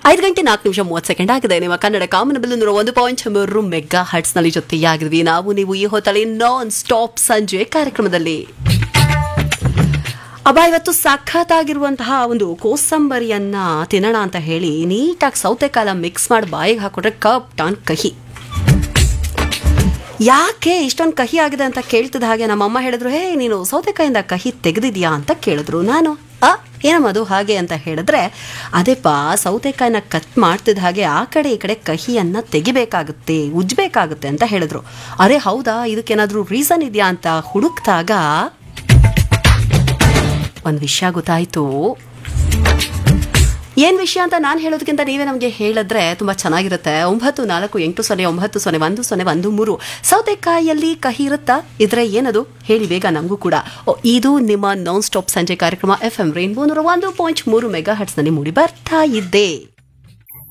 ಐದು ಗಂಟೆ ನಾಲ್ಕು ನಿಮಿಷ ಮೂವತ್ತು ಸೆಕೆಂಡ್ ಆಗಿದೆ ನಿಮ್ಮ ಕನ್ನಡ ಕಾಮನಬಿಲ್ಲು ನೂರ ಒಂದು ಪಾಯಿಂಟ್ ಮೂರು ಮೆಗಾ ಹರ್ಟ್ಸ್ನಲ್ಲಿ ಜೊತೆಯಾಗಿದ್ವಿ ನಾವು ನೀವು ಈ ಹೊತ್ತಲ್ಲಿ ನಾನ್ ಸ್ಟಾಪ್ ಸಂಜೆ ಕಾರ್ಯಕ್ರಮದಲ್ಲಿ ಅಬ್ಬ ಇವತ್ತು ಸಖತ್ತಾಗಿರುವಂತಹ ಒಂದು ಕೋಸಂಬರಿಯನ್ನ ತಿನ್ನೋಣ ಅಂತ ಹೇಳಿ ನೀಟಾಗಿ ಸೌತೆಕಾಲ ಮಿಕ್ಸ್ ಮಾಡಿ ಬಾಯಿಗೆ ಹಾಕೊಂಡ್ರೆ ಕಪ್ ಟಾನ್ ಕಹಿ ಯಾಕೆ ಇಷ್ಟೊಂದು ಕಹಿ ಆಗಿದೆ ಅಂತ ಕೇಳ್ತಿದ್ದ ಹಾಗೆ ನಮ್ಮಮ್ಮ ಹೇಳಿದ್ರು ಹೇ ನೀನು ಸೌತೆಕಾಯಿಂದ ಕಹಿ ತೆಗೆದಿದ್ಯಾ ಅಂತ ಕೇಳಿದ್ರು ನಾನು ಆ ಏನಮ್ಮ ಅದು ಹಾಗೆ ಅಂತ ಹೇಳಿದ್ರೆ ಅದೇಪ್ಪ ಸೌತೆಕಾಯಿನ ಕಟ್ ಮಾಡ್ತಿದ್ದ ಹಾಗೆ ಆ ಕಡೆ ಈ ಕಡೆ ಕಹಿಯನ್ನ ತೆಗಿಬೇಕಾಗುತ್ತೆ ಉಜ್ಬೇಕಾಗುತ್ತೆ ಅಂತ ಹೇಳಿದ್ರು ಅರೆ ಹೌದಾ ಇದಕ್ಕೇನಾದ್ರೂ ರೀಸನ್ ಇದೆಯಾ ಅಂತ ಹುಡುಕ್ದಾಗ ಒಂದು ವಿಷಯ ಗೊತ್ತಾಯ್ತು ಏನ್ ವಿಷಯ ಅಂತ ನಾನು ಹೇಳೋದಕ್ಕಿಂತ ನೀವೇ ನಮಗೆ ಹೇಳಿದ್ರೆ ತುಂಬಾ ಚೆನ್ನಾಗಿರುತ್ತೆ ಒಂಬತ್ತು ನಾಲ್ಕು ಎಂಟು ಸೊನ್ನೆ ಒಂಬತ್ತು ಸೊನ್ನೆ ಒಂದು ಸೊನ್ನೆ ಒಂದು ಮೂರು ಸೌತೆಕಾಯಿಯಲ್ಲಿ ಕಹಿ ಇರುತ್ತಾ ಇದ್ರೆ ಏನದು ಹೇಳಿ ಬೇಗ ನಮಗೂ ಕೂಡ ಓ, ಇದು ನಿಮ್ಮ ನಾನ್ ಸ್ಟಾಪ್ ಸಂಜೆ ಕಾರ್ಯಕ್ರಮ ಎಫ್ ಎಂ ರೈನ್ಬೋ ನೂರ ಒಂದು ಪಾಯಿಂಟ್ ಮೂರು ಮೆಗಾ ಹಟ್ಸ್ನಲ್ಲಿ ಮೂಡಿ ಬರ್ತಾ ಇದ್ದೆ